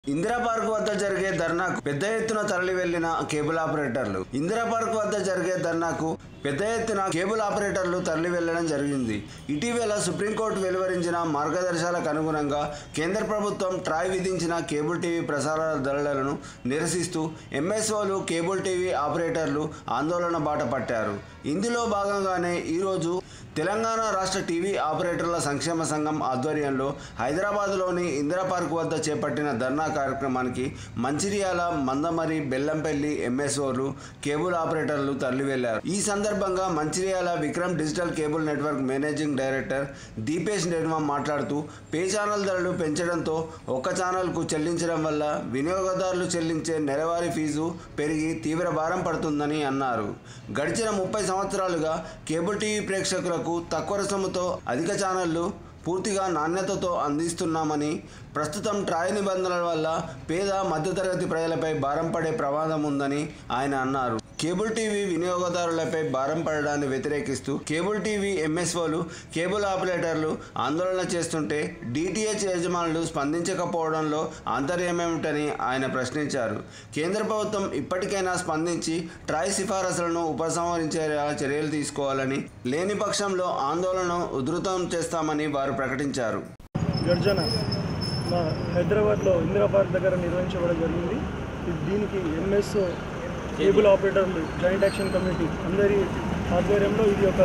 Indira park వద్ద జరిగే ధర్నాకు పెద్ద ఎత్తున తరలి వెళ్లిన కేబుల్ ఆపరేటర్లు ఇందిరా పార్క్ వద్ద జరిగే ధర్నాకు పెద్ద ఎత్తున కేబుల్ ఆపరేటర్లు తరలి వెళ్లడం జరిగింది ఇటీవల సుప్రీంకోర్టు వెలువరించిన మార్గదర్శకాలకు అనుగుణంగా కేంద్ర ప్రభుత్వం ట్రాయ్ విధించిన కేబుల్ టీవీ ప్రసార ధరలను నిరసిస్తూ ఎంఎస్ఓలు కేబుల్ టీవీ ఆపరేటర్లు ఆందోళన బాట పట్టారు ఇందులో భాగంగానే ఈరోజు తెలంగాణ రాష్ట్ర టీవీ ఆపరేటర్ల సంక్షేమ సంఘం ఆధ్వర్యంలో హైదరాబాద్లోని ఇందిరా పార్క్ వద్ద చేపట్టిన ధర్నా కార్యక్రమానికి మంచిర్యాల మందమరి బెల్లంపల్లి ఎంఎస్ఓలు కేబుల్ ఆపరేటర్లు తరలి వెళ్లారు ఈ సందర్భంగా Mancherial Vikram digital cable network managing director Deepesh Nirma మాట్లాడుతూ పే ఛానల్ ధరలు పెంచడంతో ఒక్క ఛానల్కు చెల్లించడం వల్ల వినియోగదారులు చెల్లించే నెలవారీ ఫీజు పెరిగి తీవ్ర భారం పడుతుందని అన్నారు గడిచిన ముప్పై సంవత్సరాలుగా కేబుల్ టీవీ ప్రేక్షకులకు తక్కువ రుసుముతో అధిక ఛానళ్లు పూర్తిగా నాణ్యతతో అందిస్తున్నామని ప్రస్తుతం ట్రాయ్ నిబంధనల వల్ల పేద మధ్యతరగతి ప్రజలపై భారం పడే ప్రమాదం ఉందని ఆయన అన్నారు కేబుల్ టీవీ వినియోగదారులపై భారం పడడాన్ని వ్యతిరేకిస్తూ కేబుల్ టీవీ ఎంఎస్ఓలు కేబుల్ ఆపరేటర్లు ఆందోళన చేస్తుంటే డిటిహెచ్ యజమానులు స్పందించకపోవడంలో ఆంతర్యమేమిటని ఆయన ప్రశ్నించారు కేంద్ర ప్రభుత్వం ఇప్పటికైనా స్పందించి ట్రాయ్ సిఫారసులను ఉపసంహరించేలా చర్యలు తీసుకోవాలని లేని పక్షంలో ఆందోళన ఉధృతం చేస్తామని వారు ప్రకటించారు గర్జన మా హైదరాబాద్లో ఇందిరా పార్క్ దగ్గర నిర్వహించబడడం జరిగింది ఇది దీనికి ఎంఎస్ కేబుల్ ఆపరేటర్లు జాయింట్ యాక్షన్ కమిటీ అందరి ఆధ్వర్యంలో ఇది ఒక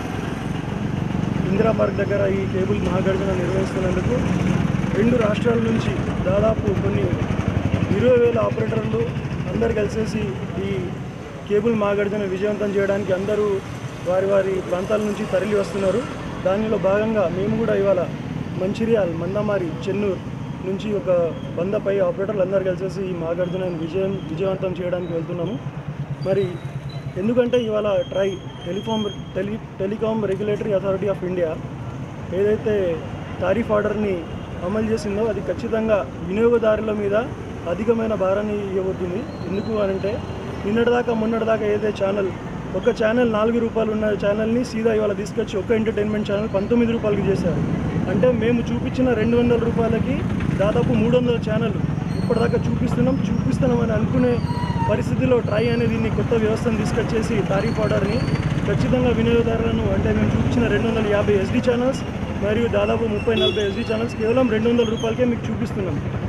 ఇందిరా పార్క్ దగ్గర ఈ కేబుల్ మహాగర్జన నిర్వహిస్తున్నందుకు రెండు రాష్ట్రాల నుంచి దాదాపు కొన్ని ఇరవై వేల ఆపరేటర్లు అందరు కలిసేసి ఈ కేబుల్ మహాగర్జన విజయవంతం చేయడానికి అందరూ వారి వారి ప్రాంతాల నుంచి తరలి వస్తున్నారు దానిలో భాగంగా మేము కూడా ఇవాళ మంచిర్యాల్ మందమారి చెన్నూరు నుంచి ఒక వంద పై ఆపరేటర్లు అందరు కలిసేసి ఈ మహాగర్జనను విజయం విజయవంతం చేయడానికి వెళ్తున్నాము మరి ఎందుకంటే ఇవాళ TRAI telecom tele telecom regulatory authority of India ఏదైతే తారీఫ్ ఆర్డర్ని అమలు చేసిందో అది ఖచ్చితంగా వినియోగదారుల మీద అధికమైన భారాన్ని ఇవ్వబోతుంది ఎందుకు అనంటే నిన్నటిదాకా మొన్నటిదాకా ఏదైతే ఛానల్ ఒక ఛానల్ నాలుగు రూపాయలు ఉన్న ఛానల్ని సీదా ఇవాళ తీసుకొచ్చి ఒక ఎంటర్టైన్మెంట్ ఛానల్ పంతొమ్మిది రూపాయలకి చేశారు అంటే మేము చూపించిన రెండు వందల రూపాయలకి దాదాపు మూడు వందల ఛానల్ ఇప్పటిదాకా చూపిస్తున్నాం చూపిస్తున్నామని అనుకునే పరిస్థితిలో ట్రై అనే దీన్ని కొత్త వ్యవస్థను తీసుకొచ్చేసి తారీఫ్ ఆర్డర్ని ఖచ్చితంగా వినియోగదారులను అంటే మేము చూపించిన రెండు వందల యాభై ఎస్డీ ఛానల్స్ మరియు దాదాపు ముప్పై నలభై ఎస్డీ ఛానల్స్ కేవలం రెండు వందల రూపాయలకే మీకు చూపిస్తున్నాం